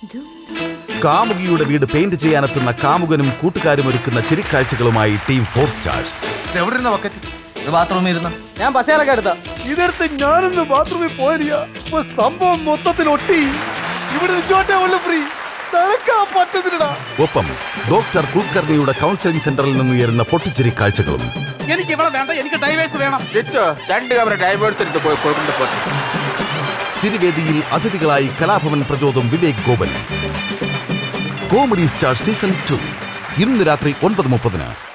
കാമുകിയുടെ വീട് പെയിന്റ് ചെയ്യാനെത്തുന്ന കാമുകനും കൂട്ടുകാരും ഒരുക്കുന്ന ചിരിക്കാഴ്ചകളുമായി ടീം ഫോർ സ്റ്റാർസ് എവിടെ ഇരുന്ന ബക്കറ്റ് ബാത്റൂമിൽ ഇരുന്ന ഞാൻ ബസ്സേലൊക്കെ എടുത്ത ഇതെടുത്ത് ഞാനൊന്ന് ബാത്റൂമിൽ പോരിക ഇപ്പൊ സംഭവം മൊത്തത്തിൽ ഒട്ടി ഇവിടെ നിന്നോട്ടേ ഉള്ളു ഫ്രീ നടക്കാൻ പറ്റത്തില്ലടാ ഒപ്പം ഡോക്ടർ കുൽക്കർണിയുടെ കൗൺസിലിംഗ് സെന്ററിൽ നിന്നുയരുന്ന പൊട്ടിച്ചിരി കാഴ്ചകളും എനിക്ക് ഇവിടെ വേണ്ട എനിക്ക് ഡൈവേഴ്സ് വേണം ലിറ്റോ രണ്ട് കവറ ഡൈവേഴ്സ് എടുത്ത് പോയി കൊടുക്കേണ്ട പോട്ടെ ചിരിവേദിയിൽ അതിഥികളായി Kalabhavan Prajod Vivek Gopan comedy star season two ഇന്ന് രാത്രി ഒൻപത് മുപ്പതിന്